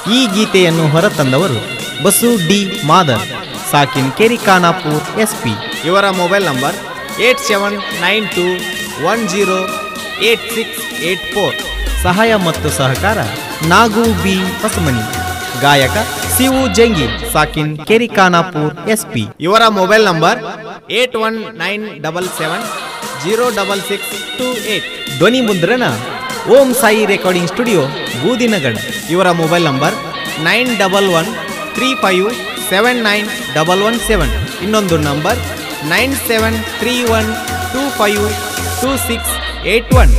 ಈ ಗೀತೆಯನ್ನು ಹೊರತಂದವರು ಬಸು ಡಿ ಮಾದರ್ ಸಾಕಿನ್ ಕೆರಿ ಖಾನಾಪುರ್ ಎಸ್ ಪಿ ಇವರ mobile number eight seven nine two one zero eight six eight four ಸಹಾಯ ಮತ್ತು ಸಹಕಾರ ನಾಗು ಬಿ ಹೊಸಮನಿ ಗಾಯಕ ಸಿವು ಜಂಗಿ ಸಾಕಿನ್ ಕೆರಿ ಖಾನಾಪುರ್ ಎಸ್ ಪಿ ಇವರ mobile number eight one nine double seven zero double six two eight ಧ್ವನಿ ಮುದ್ರಣ ಓಂ ಸಾಯಿ ರೆಕಾರ್ಡಿಂಗ್ ಸ್ಟುಡಿಯೋ ಬೂದಿನಗಡ ಇವರ mobile number nine double one three five seven nine double one seven ಇನ್ನೊಂದು number nine seven three one two five two six eight one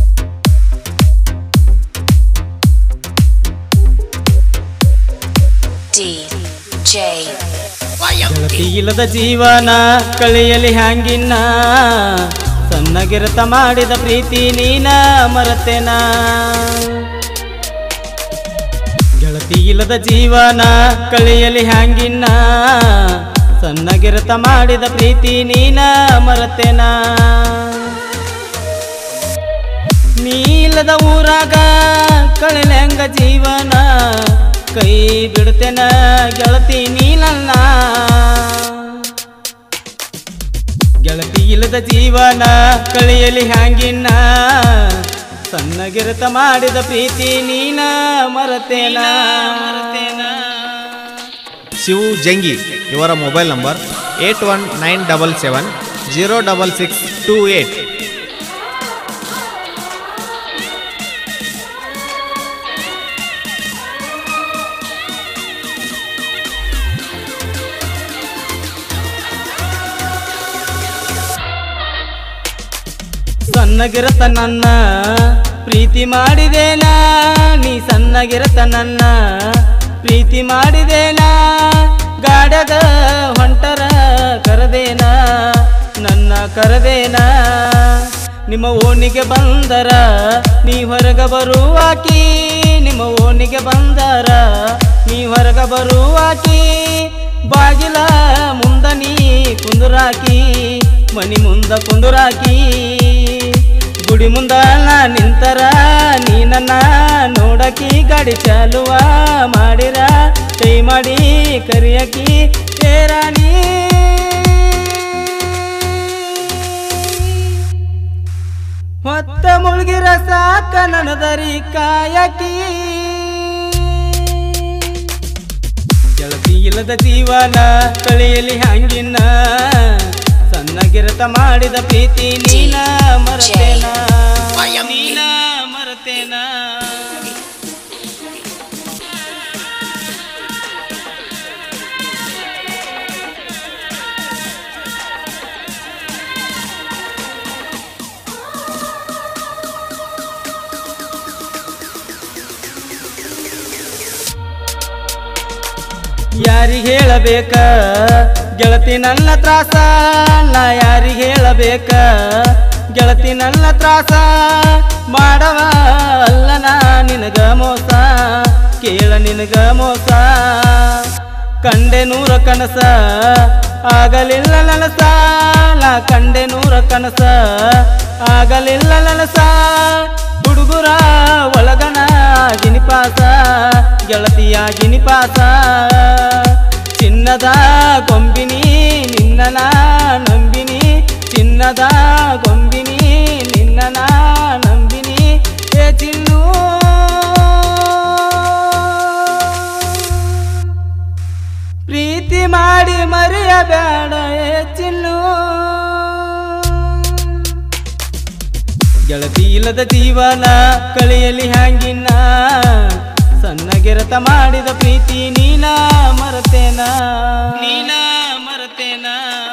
DJ ಗೆಳತಿ ಇಲ್ಲದ ಜೀವನ ಕಳೆಯಲಿ ಹ್ಯಾಂಗಿನ್ನ ಸಣ್ಣಗಿರತ ಮಾಡಿದ ಪ್ರೀತಿ ನೀನ ಮರತೆನ ಗೆಳತಿ ಇಲ್ಲದ ಜೀವನ ಕಳೆಯಲಿ ಹ್ಯಾಂಗಿನ್ನ ಸಣ್ಣಗಿರತ ಮಾಡಿದ ಪ್ರೀತಿ ನೀನ ಮರತೆನ ನೀ ಇಲ್ಲದ ಊರಾಗ ಕಳೆಲೆಂಗ ಜೀವನ ಕೈ ಬಿಡ್ತೇನ ಗೆಳತಿ ನೀನಲ್ಲ ಗೆಳತಿ ಇಲ್ಲದ ಜೀವನ ಕಳೆಯಲಿ ಹ್ಯಾಂಗಿನ್ನ ಸಣ್ಣಗಿರತ ಮಾಡಿದ ಪ್ರೀತಿ ನೀನ ಮರತೇನ ಮರತೇನ ಶಿವು ಜಂಗಿ ಇವರ mobile number eight one nine double seven zero double six two eight ಸಣ್ಣಗಿರತ ನನ್ನ ಪ್ರೀತಿ ಮಾಡಿದೇನ ನೀ ಸಣ್ಣಗಿರತ ನನ್ನ ಪ್ರೀತಿ ಮಾಡಿದೇನ ಗಾಡದ ಹೊಂಟರ ಕರದೇನ ನನ್ನ ಕರದೇನ ನಿಮ್ಮ ಓಣಿಗೆ ಬಂದರ ನೀ ಹೊರಗ ಬರುವಾಕಿ ನಿಮ್ಮ ಓಣಿಗೆ ಬಂದರ ನೀ ಹೊರಗ ಬರುವಾಕಿ ಬಾಗಿಲ ಮುಂದ ನೀ ಕುಂದುರಾಕಿ ಮನಿ ಮುಂದ ಕುಂದುರಾಕಿ ಗುಡಿ ಮುಂದ ನಾ ನಿಂತರ ನೀ ನನ್ನ ನೋಡಕಿ ಗಾಡಿ ಚಾಲುವ ಮಾಡಿರ ಕೈ ಮಾಡಿ ಕರಿಯಕಿ ಏರಾಣಿ ಹೊತ್ತ ಮುಳುಗಿರ ಸಾಕ ನನದರಿ ಕಾಯಕಿ ಗೆಳತಿ ಇಲ್ಲದ ಜೀವನ ಕಳೆಯಲಿ ಹಂಗಿನ ಸಣ್ಣಗಿರತ ಮಾಡಿದ ಪ್ರೀತಿ ನೀನ ಮರತೇನ ನೀನ ಮರತೇನ ಯಾರಿಗೆ ಹೇಳಬೇಕ ಗೆಳತಿ ನನ್ನ ತ್ರಾಸ ನಾ ಯಾರಿಗೆ ಹೇಳಬೇಕ ಗೆಳತಿ ನನ್ನ ತ್ರಾಸ ಮಾಡವ ಅಲ್ಲ ನಾ ನಿನಗ ಮೋಸ ಕೇಳ ನಿನಗ ಮೋಸ ಕಂಡೆ ನೂರ ಕನಸ ಆಗಲಿಲ್ಲ ನನಸ ನಾ ಕಂಡೆ ನೂರ ಕನಸ ಆಗಲಿಲ್ಲ ನನಸ ಹುಡುಗುರ ಒಳಗಣ ಗಿನಿಪಾಸ ಗೆಳತಿಯ ಗಿನಿಪಾಸ ಚಿನ್ನದ ಗೊಂಬಿನಿ ನಿನ್ನನ ನಂಬಿನಿ ಚಿನ್ನದ ಗೊಂಬಿನಿ ನಿನ್ನನ ನಂಬಿನಿ ಏ ಚಿನ್ನು ಪ್ರೀತಿ ಮಾಡಿ ಮರೆಯಬೇಡ ಏ ಚಿನ್ನು ಗೆಳತಿ ಇಲ್ಲದ ಜೀವನ ಕಳೆಯಲಿ ಹ್ಯಾಂಗಿನ್ನ ಸಣ್ಣಗೆರತ ಮಾಡಿದ ಪ್ರೀತಿ ನೀನ ಮರತೇನ ನೀನ ಮರತೇನ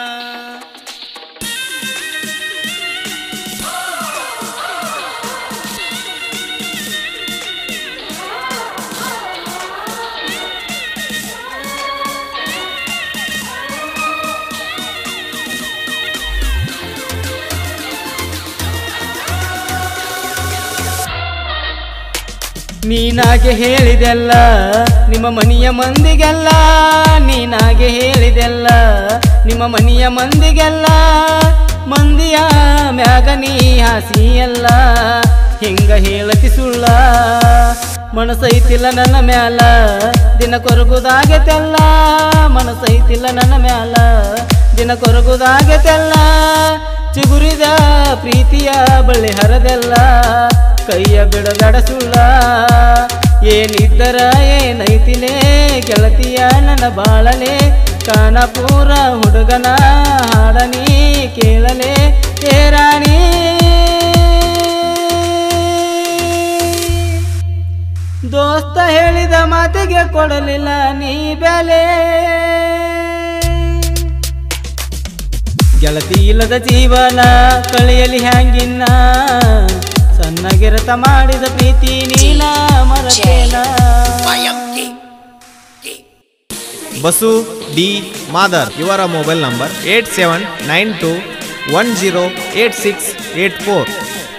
ನೀನಾಗೆ ಹೇಳಿದೆಲ್ಲ ನಿಮ್ಮ ಮನೆಯ ಮಂದಿಗೆಲ್ಲ ನೀನಾಗೆ ಹೇಳಿದೆಲ್ಲ ನಿಮ್ಮ ಮನೆಯ ಮಂದಿಗೆಲ್ಲ ಮಂದಿಯ ಮ್ಯಾಗ ನೀ ಹಾಸಿಯಲ್ಲ ಹಿಂಗ ಹೇಳತಿ ಸುಳ್ಳ ಮನಸೈತಿಲ್ಲ ನನ್ನ ಮ್ಯಾಲ ದಿನ ಕೊರಗುದಾಗೆತೆಲ್ಲ ಮನಸೈತಿಲ್ಲ ನನ್ನ ಮ್ಯಾಲ ದಿನ ಕೊರಗುದಾಗೆತೆಲ್ಲ ಚಿಗುರಿದ ಪ್ರೀತಿಯ ಬಳ್ಳಿ ಹರದೆಲ್ಲ ಕೈಯ ಬಿಡದಡ ಸುಳ್ಳ ಏನಿದ್ದರ ಏನೈತಿಲೇ ಗೆಳತಿಯ ನನ್ನ ಬಾಳಲೆ ಕಾನಪುರ ಹುಡುಗನ ಹಾಡನಿ ಕೇಳಲೆ ಏ ರಾಣಿ ದೋಸ್ತ ಹೇಳಿದ ಮಾತಿಗೆ ಕೊಡಲಿಲ್ಲ ನೀ ಬೆಲೆ ಗೆಳತಿ ಇಲ್ಲದ ಜೀವನ ಕಳೆಯಲಿ ಹ್ಯಾಂಗಿನ್ನ ಸಣ್ಣಗಿರತ ಮಾಡಿದ ಪ್ರೀತಿ ನೀನ ಮರತೇನ ಬಸು ಡಿ ಮಾದರ್ ಇವರ mobile number eight seven nine two one zero eight six eight four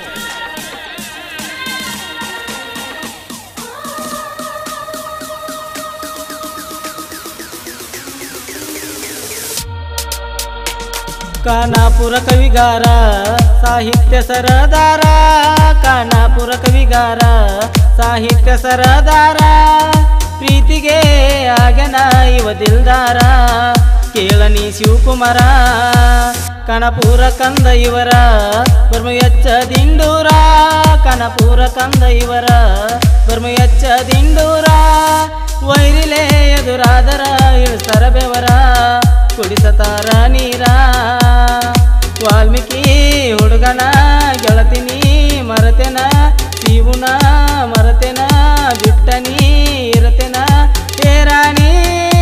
Khanapur ಕವಿಗಾರ ಸಾಹಿತ್ಯ ಸರದಾರ ಕಾನಾಪುರ ಕವಿಗಾರ ಸಾಹಿತ್ಯ ಸರದಾರ ಪ್ರೀತಿಗೆ ಆಗನ ಇವ ದಿಲ್ದಾರ ಕೇಳನಿ ಶಿವಕುಮಾರ ಕಣಪುರ ಕಂದ ಇವರ ಬರ್ಮಯಚ್ಚ ದಿಂಡೂರ ಕನಪುರ ಕಂದ ಇವರ ಬರ್ಮಯಚ್ಚ ದಿಂಡೂರ ವೈರಿಲೆ ಎದುರಾದರ ಇಳಿಸರ ಬೆವರ ಕುಡಿಸತಾರ ನೀರ ವಾಲ್ಮೀಕಿ ಹುಡುಗನ ಗೆಳತಿನಿ ಮರತೆನ ಶಿವುನ ಮರತೆನ ಬಿಟ್ಟನಿ ಇರತೆನ ಹೇ ರಾಣಿ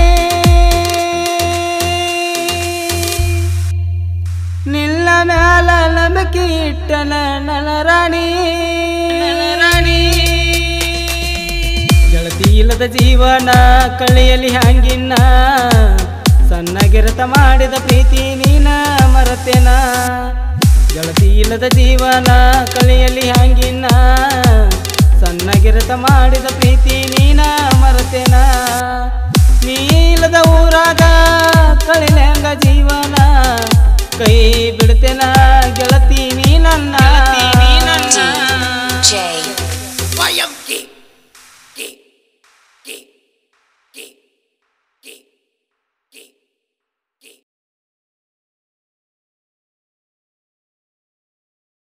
ನಿಲ್ಲ ಮ್ಯಾಲ ನಂಬಿಕೆ ಇಟ್ಟನ ನನ್ನ ರಾಣಿ ರಾಣಿ ಗೆಳತಿ ಇಲ್ಲದ ಜೀವನ ಕಳೆಯಲಿ ಹಂಗಿನ್ನ ಸಣ್ಣಗಿರತ ಮಾಡಿದ ಪ್ರೀತಿ ನೀನ ಮರತೆನ ಗೆಳತಿ ಇಲ್ಲದ ಜೀವನ ಕಳೆಯಲಿ ಹಂಗಿನ್ನ ಸಣ್ಣಗಿರತ ಮಾಡಿದ ಪ್ರೀತಿ ನೀನ ಮರತೆನ ನೀ ಇಲ್ಲದ ಊರಾಗ ಕಳಿಲ್ಯಾಂಗ ಜೀವನ ಕೈ ಬಿಡ್ತೇನ